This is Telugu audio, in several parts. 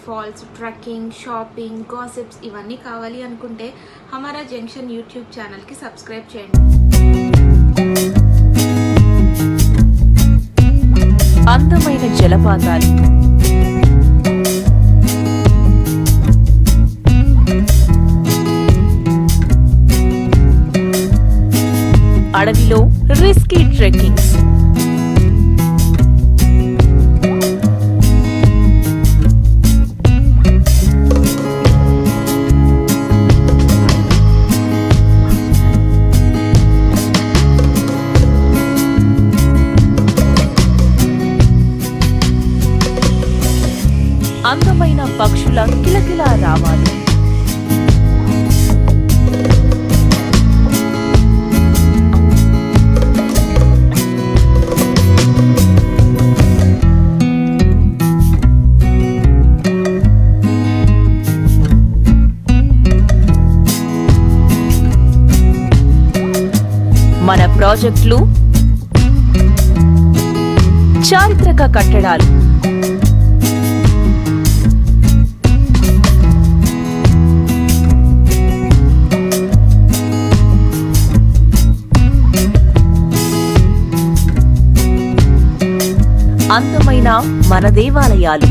ఫాల్స్ ట్రెక్కింగ్ షాపింగ్ గాసిప్స్ ఇవన్నీ కావాలి అనుకుంటే హమారా జంక్షన్ యూట్యూబ్ ఛానల్కి సబ్స్క్రైబ్ చేయండి అందమైన జలపాతాలు అడవిలో రిస్కీ ట్రెక్కింగ్స్ అందమైన పక్షుల కిలకిల రావాలు మన ప్రాజెక్టులు చారిత్రక కట్టడాలు అందమైన మన దేవాలయాలు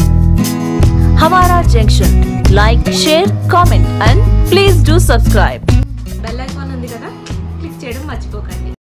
Hamara Junction. Like, share, comment, and please do subscribe.